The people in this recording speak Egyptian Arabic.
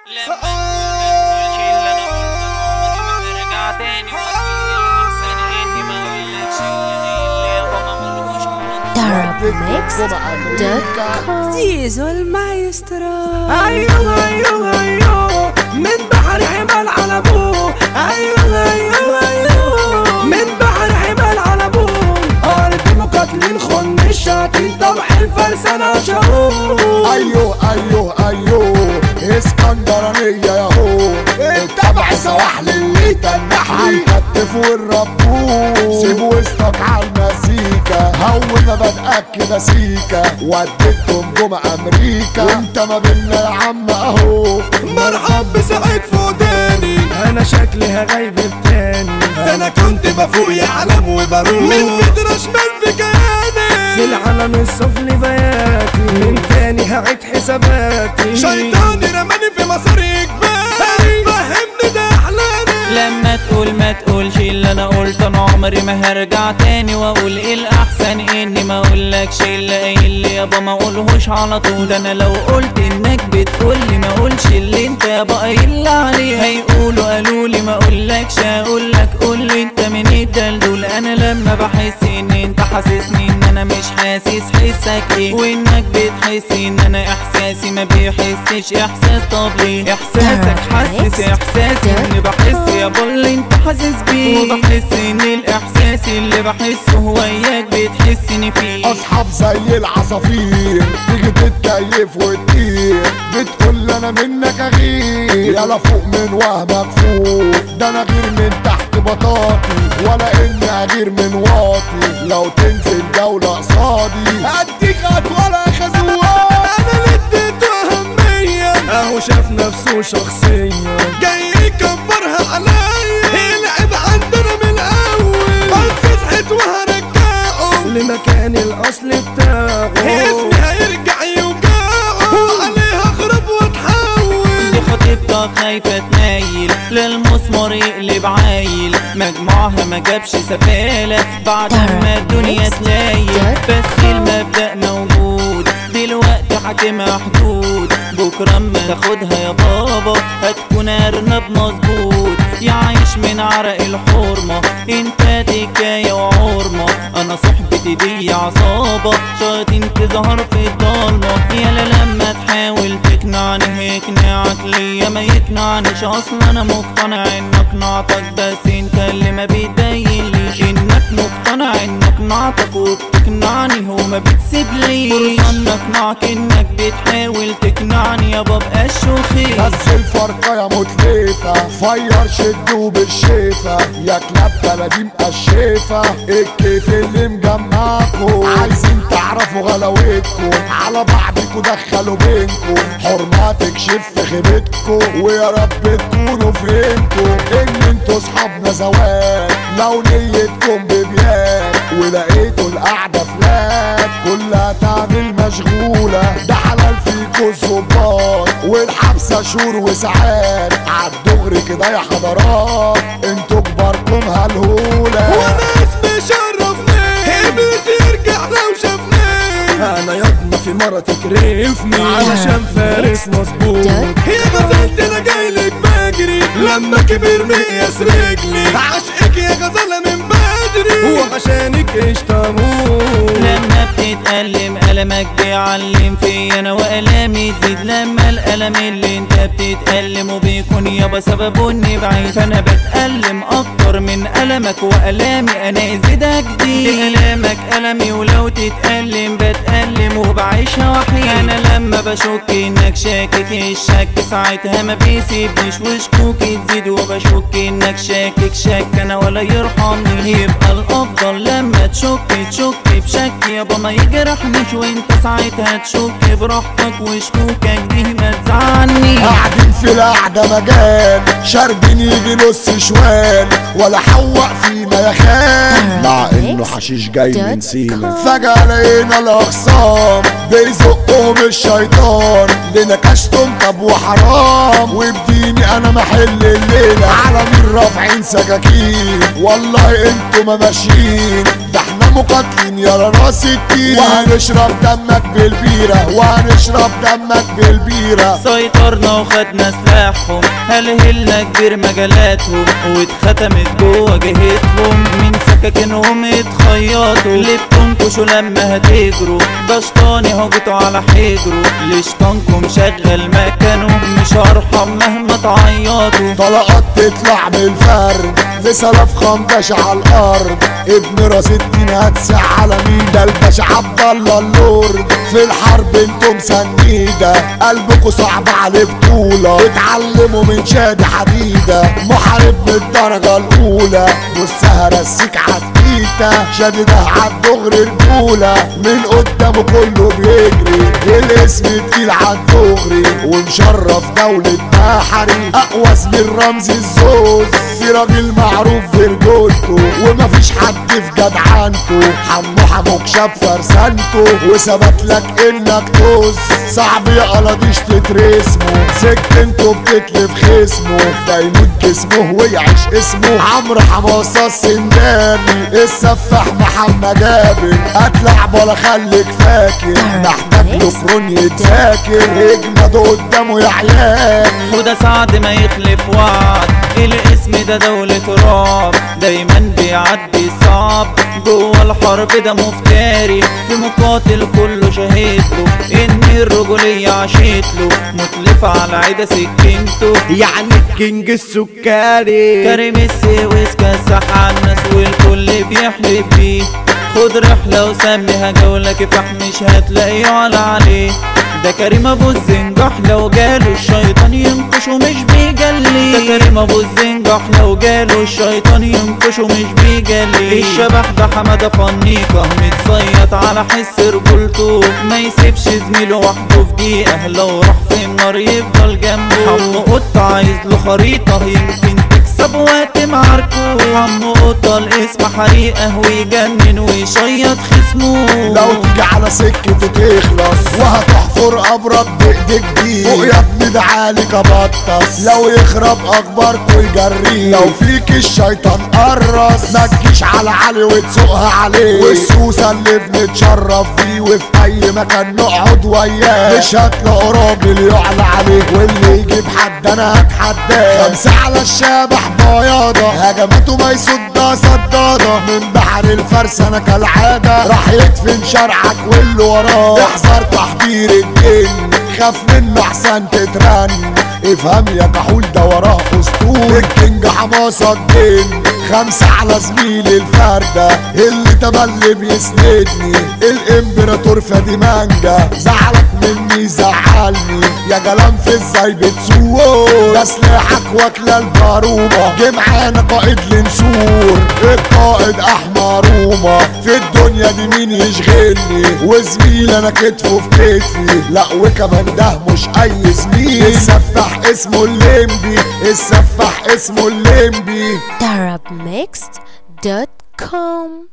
لما تقولش اللي انا قلته عمري ما هرجع تاني واحسن اني ما اقولكش اللي يابا ما اقولهوش darabmix.com زيزو المايسترو ايوه ايوه ايوه من بحر حمال على ابوه ايوه ايوه ايوه من بحر حمال على ابوه ارض مقاتلين خن الشياطين طبع الفرسانة شهور ايوه ايوه ايوه اسكندرانية ياهو التبع سواحل اللي تنحي عالكتف والربوش سيب وسطك عالمزيكا هو ما بدأك كده سيكا وديتهم جمع امريكا وانت ما بينا يا عم اهو مرحب بسعيد فوداني انا شكلي هغيب التاني ده انا كنت بفوق يا علم وبروح من فدرة شمال في كياني في العالم السفلي بياتي من تاني هعيد حساباتي شيطاني رماني في مسار اجباري فهمني ده احلامي لما تقول ما تقولش اللي انا قلته انا عمري ما هرجع تاني واقول ايه الاحسن اني ما اقولكش الا ايه اللي يابا ما اقولهوش على طول ده انا لو قلت انك بتقولي ما اقولش اللي انت يابا قايل عليه هيقولوا قالوا لي ما اقولكش اقولك قولي انت من الدلدول انا لما بحس ان انت حاسسني ان انا مش حاسس حسك ايه وانك بتحس ان انا احساسي ما بيحسش احساس طب ليه احساسك حاسس احساسي اني بحس يا اللي انت حاسس بيه وبحس ان الاحساس اللي بحسه هو اياك بتحسني فيه اصحاب زي العصافير تيجي تتكيف وتطير بتقول انا منك اغير يلا فوق من وهمك فوق ده انا غير من تحت بطاطي ولا اني اغير من واطي لو تنزل دولة قصادي اديك ولا خزوان انا اللي اديته اهمية اهو شاف نفسه شخصيا جاي يكبرها عليا يلعب عندنا من الاول بس صحيت وهرجعه لمكان الاصل بتاعه اسمي هيرجع يوجعه وعليها اخرب واتحول دي خطيبتك خايفة تمايل للمسمار يقلب عايل مجموعها ما جابش سفالة بعد ما الدنيا تلايل بس المبدأ موجود دلوقتي حاكمها حدود بكرة اما تاخدها يا بابا هتكون ارنب مظبوط يعيش من عرق الحرمة انت تكاية وعرمة انا صحبتي دي عصابة شياطين تظهر في الضلمة يالا لما تحاول تقنعني هيقنعك ليا ما يقنعنيش اصلا انا مقتنع ان اقنعتك بس انت اللي ما بيبينليش انك مقتنع ان اقنعتك وبتقنعني هو ما بتسيبليش فرصة ان اقنعك انك بتحاول تقنعني يا بابا الشوخي بس الفرقة يا متليفة فير شدوا بالشيفة يا كلاب بلدي مقشيفة الكيف اللي مجمعكم عايزين تعرفوا غلاوتكم على بعضكم دخلوا بينكم حرماتك شف خيبتكم ويا رب تكونوا فهمتوا ان انتوا صحابنا زواج لو نيتكم ببيان ولقيتوا القعدة فلات كلها تعمل مشغولة ده حلال فيكوا الظباط والحبسة شهور وساعات عالدغري كده يا حضرات انتوا كباركم هالهولة وانا اسمي شرفني ابليس يرجع لو شافني انا يضنا في مرة تكرفني علشان فارس مظبوط هي غزلت انا جايلك بجري لما كبر مقياس رجلي عشقك يا غزالة من بدري وعشانك اشتموت لما بتتألم ألمك بيعلم في أنا وألامي تزيد لما الألم اللي أنت بتتألمه بيكون يابا سببه إني بعيد فأنا بتألم أكتر من ألمك وألامي أنا يزيدك دي ألامك ألمي ولو تتألم بتألم وبعيشها وحيد أنا لما بشك إنك شاكك الشك ساعتها ما بيسيبنيش وشكوكي تزيد وبشك إنك شاكك شك أنا ولا يرحمني يبقى الأفضل لما تشك تشك بشك يابا ما يجرحنيش وانت ساعتها تشك براحتك وشكوكك دي ما تزعلني قاعدين في القعدة مجال شاربين يجي نص شوال ولا حوق فينا يا خال مع انه حشيش جاي من سينا فجأة لقينا الاخصام بيزقهم الشيطان لنا كشتم طب وحرام وبديني انا محل الليلة على مين رافعين سكاكين والله انتوا ما ماشيين ده احنا مقاتلين يا راس التير وهنشرب دمك بالبيرة وهنشرب دمك بالبيرة سيطرنا وخدنا سلاحهم هلهلنا كبير مجالاتهم واتختمت جوه جهتهم من سكاكينهم اتخيطوا اللي بتنكشوا لما هتجروا ده شطاني هجتوا على حجره لشطانكم شغل مكانه مش هرحم مهما تعيطوا طلقات تطلع بالفرد رسالة في خندش على الارض ابن راس الدين هتسع على مين ده الباشا عبد الله اللورد في الحرب انتم سنيدة قلبكوا صعب عليه بطولة اتعلموا من شادي حديدة محارب من الدرجة الاولى والسهرة السيك عالتيتا شادي ده عالدغري رجولة من قدامه كله بيجري الاسم تقيل عالدغري ومشرف دولة بحري اقوى من رمز الزوز في راجل معروف في رجولته ومفيش حد في جدعنته حمو حموك شاب فرسانته وثبت لك انك توز صعب يا قلاديش تترسمه سكنته بتتلف خصمه ده يموت جسمه ويعيش اسمه عمرو حماصة السنداني السفاح محمد جابر هتلعب ولا خليك فاكر محتاج له فرون يتذاكر اجمد قدامه يا عيال وده سعد ما يخلف وعد الاسم ده دولة رعب دايما بيعدي صعب جوه الحرب ده مفتري في مقاتل كله شهدله ان الرجولية عاشتله متلفة على عدا سكينته يعني الكينج السكري كريم السويس كسح على الناس والكل بيحلف بيه خد رحلة وسميها جولة كفاح مش هتلاقيه ولا عليه ده كريم ابو الزنجح لو جاله الشيطان ينقشه مش بيجلي ده كريم ابو الزنجح لو جاله الشيطان ينقشه مش بيجلي الشبح ده حمادة فنيقة متصيط على حس رجولته ما يسيبش زميله وحده في دقيقة لو راح في النار يفضل جنبه حمو قطة عايز له خريطة يمكن تكسب وقت معاركه عمو قطة الاسم حريقة ويجنن ويشيط خصمه لو تيجي على سكته تخلص وهتحفر ابرد بايديك دي فوق يا ابني ده عليك ابطس لو يخرب اكبركوا يجريه لو فيك الشيطان قرص ما تجيش على علي وتسوقها عليه والسوسه اللي بنتشرف فيه وفي اي مكان نقعد وياه مش هتلاقوا راجل يعلى عليه واللي يجيب حد انا هتحداه خمسه على الشبح بياضه هجماته ما يصدها صداده من بحر الفرس انا كالعاده راح يدفن شرعك واللي وراه احذر تحضير الجن خاف منه احسن تترن افهم يا كحول ده وراه اسطول الكينج حماسة الدين خمسة على زميلي الفردة اللي تملي بيسندني الامبراطور فادي مانجا زعلك مني زعلني يا جلام في ازاي بتسوق ده سلاحك واكلة البارومة جه معانا قائد لنسور القائد احمر روما في الدنيا دي مين يشغلني وزميل انا كتفه في كتفي لا وكمان ده مش اي زميل السفاح اسمه الليمبي السفاح اسمه الليمبي Darabmixed.com